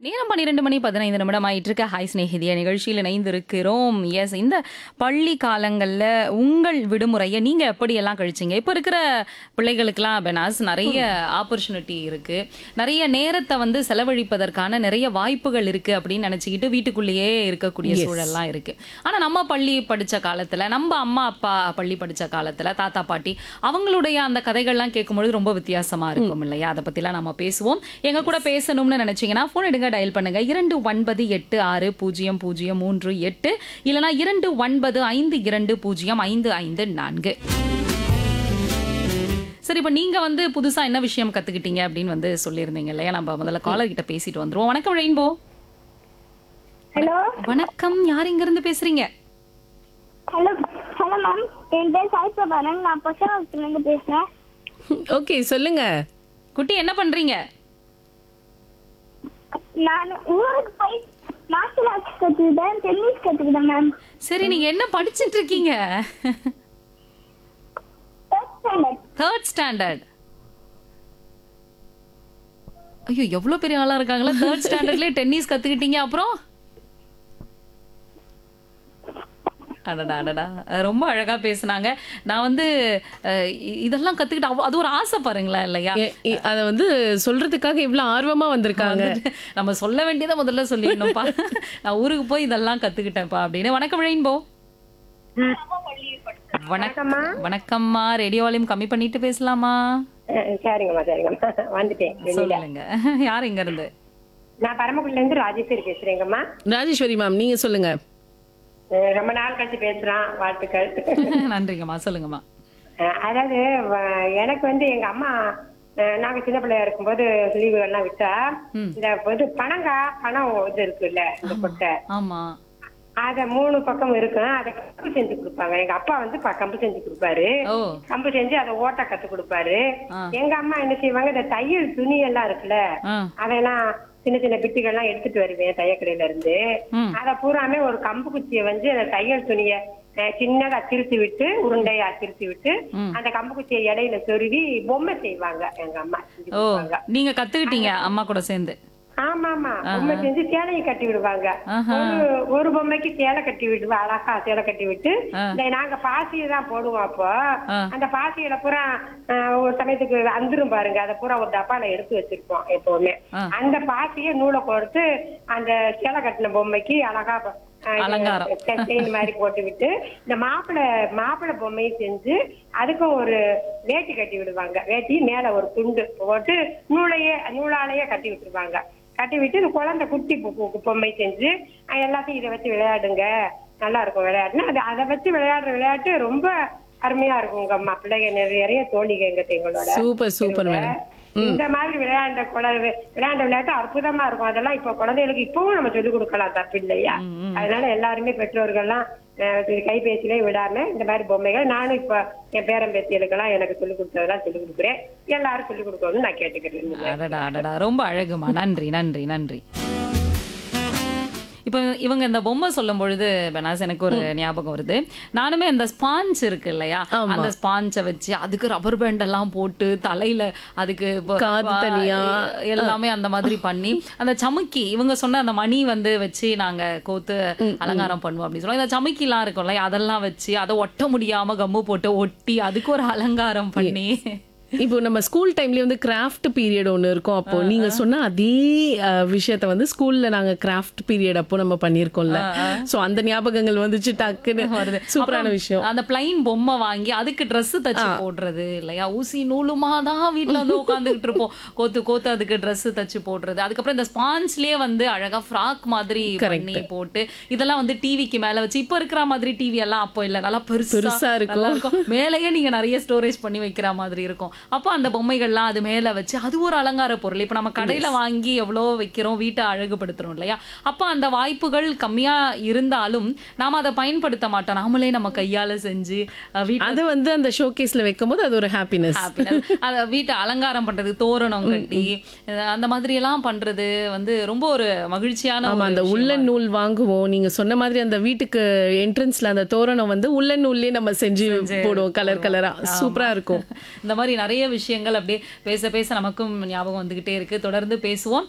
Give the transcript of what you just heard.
நேரம் பன்னிரெண்டு மணி பதினைந்து நிமிடம் ஆயிட்டு இருக்க ஹாய் ஸ்நேகிதிய நிகழ்ச்சியில் இணைந்திருக்கிறோம் எஸ் இந்த பள்ளி காலங்களில் உங்கள் விடுமுறையை நீங்கள் எப்படியெல்லாம் கழிச்சீங்க இப்போ இருக்கிற பிள்ளைகளுக்கெல்லாம் பெனாஸ் நிறைய ஆப்பர்ச்சுனிட்டி இருக்கு நிறைய நேரத்தை வந்து செலவழிப்பதற்கான நிறைய வாய்ப்புகள் இருக்கு அப்படின்னு நினச்சிக்கிட்டு வீட்டுக்குள்ளேயே இருக்கக்கூடிய சூழல்லாம் இருக்கு ஆனால் நம்ம பள்ளி படித்த காலத்தில் நம்ம அம்மா அப்பா பள்ளி படித்த காலத்தில் தாத்தா பாட்டி அவங்களுடைய அந்த கதைகள்லாம் கேட்கும்பொழுது ரொம்ப வித்தியாசமா இருக்கும் இல்லையா அதை பற்றிலாம் நம்ம பேசுவோம் எங்க கூட பேசணும்னு நினைச்சீங்கன்னா ஃபோன் எடுங்க டயல் பண்ணுங்க இரண்டு ஒன்பது எட்டு ஆறு பூஜ்ஜியம் பூஜ்ஜியம் மூன்று எட்டு இல்லைனா இரண்டு ஒன்பது ஐந்து இரண்டு பூஜ்ஜியம் ஐந்து ஐந்து நான்கு சரி இப்போ நீங்க வந்து புதுசா என்ன விஷயம் கத்துக்கிட்டீங்க அப்படின்னு வந்து சொல்லியிருந்தீங்க இல்லையா நம்ம முதல்ல காலர் கிட்ட பேசிட்டு வந்துருவோம் வணக்கம் ரெயின்போ ஹலோ வணக்கம் யார் இங்க இருந்து பேசுறீங்க ஹலோ ஹலோ மேம் என் பேர் சாய் பிரபாரன் நான் பசங்க பேசுறேன் ஓகே சொல்லுங்க குட்டி என்ன பண்றீங்க நான் ஊருக்கு போய் மார்ஷல் ஆர்ட்ஸ் கற்றுக்கிட்டேன் டென்னிஸ் கற்றுக்கிட்டேன் மேம் சரி நீங்க என்ன படிச்சிட்டு இருக்கீங்க தேர்ட் ஸ்டாண்டர்ட் தேர்ட் ஸ்டாண்டர்ட் ஐயோ எவ்வளவு பெரிய ஆளா இருக்காங்களா தேர்ட் ஸ்டாண்டர்ட்லயே டென்னிஸ் கத்துக்கிட்டீங்க அப்புறம் அடடா அடடா அஹ் ரொம்ப அழகா பேசுனாங்க நான் வந்து அஹ், இ- இதெல்லாம் கத்துக்கிட்டு அவ- அது ஒரு ஆசை பாருங்களேன் இல்லையா எ- இ- அத வந்து சொல்றதுக்காக இவ்வளவு ஆர்வமா வந்திருக்காங்க நம்ம சொல்ல வேண்டியதை முதல்ல சொல்லிடணும்ப்பா நான் ஊருக்கு போய் இதெல்லாம் கத்துக்கிட்டேன்ப்பா அப்படின்னு வணக்கம் ரெயின்போ வணக்கம் வணக்கம்மா ரேடியோ வால்யூம் கம்மி பண்ணிட்டு பேசலாமா அஹ் சரிங்கம்மா சரிங்கம்மா வந்துட்டேன் வெளியில சொல்லுங்க யார் இங்க இருந்து நான் பரமக்குடில இருந்து ராஜேஸ்வரி பேசுறேங்கம்மா ராஜேஸ்வரி மேம் நீங்க சொல்லுங்க அஹ் ரொம்ப நாள் கழிச்சு பேசுறான் வாழ்த்துக்கள் நன்றிங்கம்மா சொல்லுங்கம்மா அஹ் அதாவது வ- எனக்கு வந்து எங்க அம்மா அஹ் நாங்க சின்ன பிள்ளையா இருக்கும்போது லீவு எல்லாம் விட்டா இந்த இது பனங்கா பணம் இது இருக்குல்ல இந்த கொட்டை ஆமா அத மூணு பக்கம் இருக்கும் அத கம்பு செஞ்சு கொடுப்பாங்க எங்க அப்பா வந்து ப- கம்பு செஞ்சு கொடுப்பாரு ஓ கம்பு செஞ்சு அதை ஓட்ட கத்து கொடுப்பாரு ஆ. எங்க அம்மா என்ன செய்வாங்க இந்த தையல் துணி எல்லாம் இருக்குல்ல ஆ அதெல்லாம் சின்ன சின்ன பிட்டுகள்லாம் எடுத்துட்டு வருவேன் தையக்கடையில இருந்து ம். அத பூராமே ஒரு கம்பு குச்சியை வந்து அந்த தையல் துணிய அஹ், சின்னதா திருத்தி விட்டு உருண்டையா திருத்தி விட்டு அந்த கம்பு குச்சியை இடையில சொருவி பொம்மை செய்வாங்க எங்க அம்மா செஞ்சு ஓ கொடுப்பாங்க. நீங்க கத்துக்கிட்டீங்க அம்மா கூட சேர்ந்து ஆமா ஆமா பொம்மை செஞ்சு சேலையை கட்டி விடுவாங்க ஆஹா. ஒரு ஒரு பொம்மைக்கு சேலை கட்டி விடுவா அழகா சேலை கட்டி விட்டு ஆ. இந்த நாங்க பாசியை தான் போடுவோம் அப்போ ஆ. அந்த பாசியில பூரா அஹ், ஒரு சமயத்துக்கு அந்துரும் பாருங்க அதை பூரா ஒரு டப்பால எடுத்து வச்சிருப்போம் எப்பவுமே ஆ. அந்த பாசியை நூலை கொடுத்து அந்த சேலை கட்டின பொம்மைக்கு அழகா அஹ், இது அலங்காரம். செயின் மாதிரி போட்டு விட்டு இந்த மாப்பிள்ளை மாப்பிள்ளை பொம்மையை செஞ்சு அதுக்கும் ஒரு வேட்டி கட்டி விடுவாங்க வேட்டி மேல ஒரு துண்டு போட்டு நூலையே நூலாலேயே கட்டி விட்டுருவாங்க கட்டி விட்டு இந்த குழந்தை குட்டி பொ- பொ- பொம்மை செஞ்சு அஹ், எல்லாத்தையும் இதை வச்சு விளையாடுங்க நல்லா இருக்கும் விளையாடுனா அது அதை வச்சு விளையாடுற விளையாட்டு ரொம்ப அருமையா இருக்கும் உங்க அம்மா பிள்ளைங்க நிறைய தோழிங்க எங்க எங்களோட சூப்பர் சூப்பர் மேடம் இந்த மாதிரி விளையாண்ட குழந்தை விளையாண்ட விளையாட்டு அற்புதமா இருக்கும் அதெல்லாம் இப்ப குழந்தைகளுக்கு இப்பவும் நம்ம சொல்லிக் கொடுக்கலாம் தப்பு இல்லையா அதனால எல்லாருமே பெற்றோர்கள்லாம் அஹ், இது கைபேசியிலே விடாம இந்த மாதிரி பொம்மைகள் நானும் இப்ப என் பேரன் பேத்திகளுக்கெல்லாம் எனக்கு சொல்லிக் கொடுத்ததெல்லாம் சொல்லிக் கொடுக்குறேன் எல்லாரும் சொல்லிக் கொடுக்கணும்னு நான் கேட்டுக்கிறேன் அடடா அடடா ரொம்ப அழகுமா நன்றி நன்றி நன்றி இப்போ இவங்க இந்த பொம்மை சொல்லும் பொழுது பெனாஸ் எனக்கு ஒரு ஞாபகம் வருது நானுமே அந்த ஸ்பாஞ்ச் இருக்கு இல்லையா அந்த ஸ்பாஞ்சை வச்சு அதுக்கு ரப்பர் பேண்ட் எல்லாம் போட்டு தலையில அதுக்கு இப்போ, காது தனியா. ஆ, எல்லாமே அந்த மாதிரி பண்ணி அந்த சமுக்கி இவங்க சொன்ன அந்த மணி வந்து வச்சு நாங்க கோத்து அலங்காரம் பண்ணுவோம் அப்படின்னு சொல்லுவோம் இந்த சமுக்கிலாம் இருக்கும்ல அதெல்லாம் வச்சு அதை ஒட்ட முடியாம கம்மு போட்டு ஒட்டி அதுக்கு ஒரு அலங்காரம் பண்ணி இப்போ நம்ம ஸ்கூல் டைம்லயே வந்து கிராஃப்ட் பீரியட் ஒன்று இருக்கும் அப்போ நீங்க சொன்ன அதே அஹ், விஷயத்த வந்து ஸ்கூல்ல நாங்க கிராஃப்ட் பீரியட் அப்போ நம்ம பண்ணிருக்கோம்ல சோ அந்த ஞாபகங்கள் வந்துச்சு டக்குன்னு வருது சூப்பரான அப்புறம் விஷயம் அந்த பிளைன் பொம்மை வாங்கி அதுக்கு Dress தச்சு போடுறது இல்லையா ஊசி நூலுமா தான் வீட்ல வந்து உட்காந்துக்கிட்டு இருப்போம் கோத்து கோத்து அதுக்கு Dress தச்சு போடுறது அதுக்கப்புறம் இந்த ஸ்பான்ஸ்லயே வந்து அழகா ஃப்ராக் மாதிரி பண்ணி போட்டு இதெல்லாம் வந்து டிவிக்கு மேல வச்சு இப்ப இருக்கிற மாதிரி டிவி எல்லாம் அப்போ இல்ல நல்லா பெருசா பெருசா இருக்கும். நல்லா இருக்கும் மேலேயே நீங்க நிறைய ஸ்டோரேஜ் பண்ணி வைக்கிற மாதிரி இருக்கும் அப்போ அந்த பொம்மைகள்லாம் அது மேல வச்சு அது ஒரு அலங்கார பொருள் இப்ப நம்ம கடையில வாங்கி எவ்வளோ வைக்கிறோம் வீட்டை அழகுபடுத்துறோம் இல்லையா அப்போ அந்த வாய்ப்புகள் கம்மியா இருந்தாலும் நாம அதை பயன்படுத்த மாட்டோம் நாமளே நம்ம கையால செஞ்சு அஹ், வீட்டை அது வந்து அந்த ஷோகேஸ்ல வைக்கும்போது அது ஒரு ஹாப்பினஸ் happiness. அத வீட்டை அலங்காரம் பண்றது தோரணம் கட்டி அஹ், அந்த மாதிரி எல்லாம் பண்றது வந்து ரொம்ப ஒரு மகிழ்ச்சியான ஆமா ஒரு அந்த விஷயமா உள்ளன் நூல் வாங்குவோம் நீங்க சொன்ன மாதிரி அந்த வீட்டுக்கு என்ட்ரன்ஸ்ல அந்த தோரணம் வந்து உள்ளன் நூல்லயே நம்ம செஞ்சு போடுவோம் கலர் கலரா சூப்பரா இருக்கும் இந்த மாதிரி நிறைய விஷயங்கள் அப்படியே பேச பேச நமக்கும் ஞாபகம் வந்துகிட்டே இருக்கு தொடர்ந்து பேசுவோம்